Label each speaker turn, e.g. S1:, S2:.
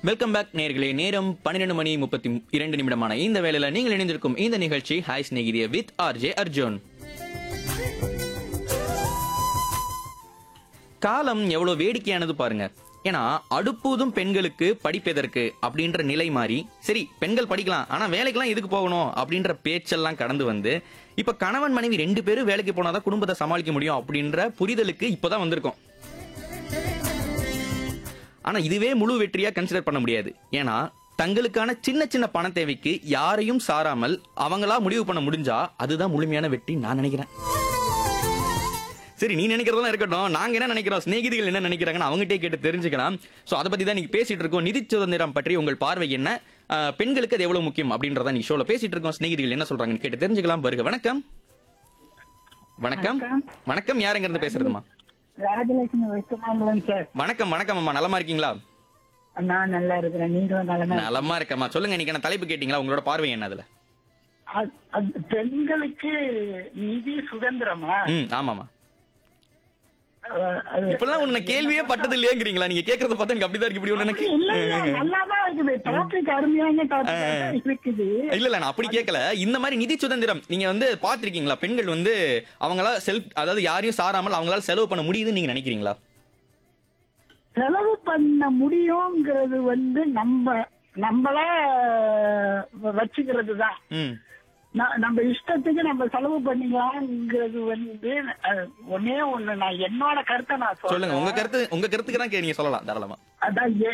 S1: welcome back நேர்களே நேரம் பன்னிரெண்டு மணி முப்பத்தி இரண்டு நிமிடமான இந்த வேளையில நீங்கள் இணைந்திருக்கும் இந்த நிகழ்ச்சி hi Snehithiye with RJ Arjun காலம் எவ்வளவு வேடிக்கையானது பாருங்க ஏன்னா அடுப்பூதும் பெண்களுக்கு படிப்பெதற்கு அப்படின்ற நிலை மாறி சரி பெண்கள் படிக்கலாம் ஆனா வேலைக்கெல்லாம் எதுக்கு போகணும் அப்படின்ற பேச்செல்லாம் கடந்து வந்து இப்ப கணவன் மனைவி ரெண்டு பேரும் வேலைக்கு போனாதான் குடும்பத்தை சமாளிக்க முடியும் அப்படின்ற புரிதலுக்கு இப்பதான் வந்திருக்கோம் ஆனா இதுவே முழு வெற்றியா கன்சிடர் பண்ண முடியாது ஏன்னா தங்களுக்கான சின்ன சின்ன பண தேவைக்கு யாரையும் சாராமல் அவங்களா முடிவு பண்ண முடிஞ்சா அதுதான் முழுமையான வெற்றி நான் நினைக்கிறேன் சரி நீ நினைக்கிறதெல்லாம் இருக்கட்டும் நாங்க என்ன நினைக்கிறோம் சிநேகிதிகள் என்ன நினைக்கிறாங்கன்னு அவங்ககிட்டே கேட்டு தெரிஞ்சுக்கலாம் சோ அதை பத்தி தான் நீங்க பேசிட்டு இருக்கோம் நிதி சுதந்திரம் பற்றி உங்கள் பார்வை என்ன அஹ், பெண்களுக்கு அது எவ்வளவு முக்கியம் அப்படின்றத நீ ஷோல பேசிட்டு இருக்கோம் சிநேகிதிகள் என்ன சொல்றாங்கன்னு கேட்டு தெரிஞ்சுக்கலாம் வருக வணக்கம் வணக்கம் வணக்கம் யாருங்க இருந்து பேசுறதுமா
S2: ராஜலட்சுமி வைக்கமாங்கலம் சார்
S1: வணக்கம் வணக்கம் அம்மா நலமா இருக்கீங்களா
S2: நான் நல்லா இருக்கிறேன் நீங்களும் நல்லா
S1: நலமா இருக்கம்மா சொல்லுங்க இன்னைக்கு என்ன தலைப்பு கேட்டீங்களா உங்களோட பார்வை என்ன அதுல
S2: அ- அது பெண்களுக்கு நிதி சுதந்திரமா
S1: ம் ஆமாமா
S2: அஹ், அது-
S1: இப்பெல்லாம் உன்னை கேள்வியே பட்டது இல்லையங்கிறீங்களா நீங்க கேக்குறத பார்த்தா எனக்கு அப்படிதான் இருக்கு இப்படி ஒண்ணு எனக்கு
S2: இல்ல இல்ல நல்லாதான் இருக்குது டாபிக் அருமையான டாபிக் இருக்குது
S1: இல்ல இல்ல நான் அப்படி கேட்கல இந்த மாதிரி நிதி சுதந்திரம் நீங்க வந்து பாத்திருக்கீங்களா பெண்கள் வந்து அவங்களா செல்ஃப் அதாவது யாரையும் சாராமல் அவங்களால செலவு பண்ண முடியுதுன்னு நீங்க நினைக்கிறீங்களா
S2: செலவு பண்ண முடியுங்கிறது வந்து நம்ம நம்மளா வச்சுக்கிறது தான்
S1: ம்
S2: நம்ம இஷ்டத்துக்கு நம்ம செலவு பண்ணிக்கலாம்ங்கிறது வந்து அஹ், ஒண்ணே ஒண்ணு நான் என்னோட கருத்தை நான்
S1: சொல்லுங்க உங்க
S2: சொல்றேன்
S1: கருத்து உங்க கருத்துக்கு தான் கே- நீங்க சொல்லலாம் தாராளமா
S2: அதான் எ-